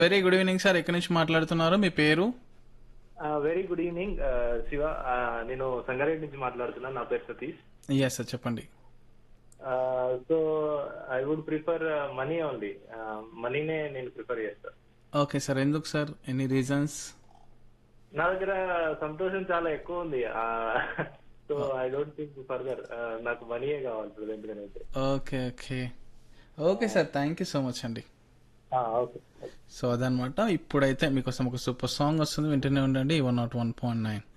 very good evening sir ఎక్కడి నుంచి మాట్లాడుతున్నారు మీ పేరు వెరీ గుడ్ ఈవినింగ్ శివ ఆ, నేను సంగారెడ్డి నుంచి మాట్లాడుతున్నాను నా పేరు సతీష్ ఎస్ సార్ చెప్పండి so I would prefer money only మనీనే నేను ప్రిఫర్ చేస్తాను ఓకే సార్ ఎందుకు సార్ ఎనీ రీజన్స్ నా దగ్గర సంతోషం చాలా ఎక్కువ ఉంది so I don't think further నాకు మనీయే కావాలి ప్రజెంట్ గా అయితే okay okay okay sir thank you so much అండి ఓకే సో అదనమాట ఇప్పుడైతే మీకోసం ఒక సూపర్ సాంగ్ వస్తుంది వింటూనే ఉండండి one naught one point nine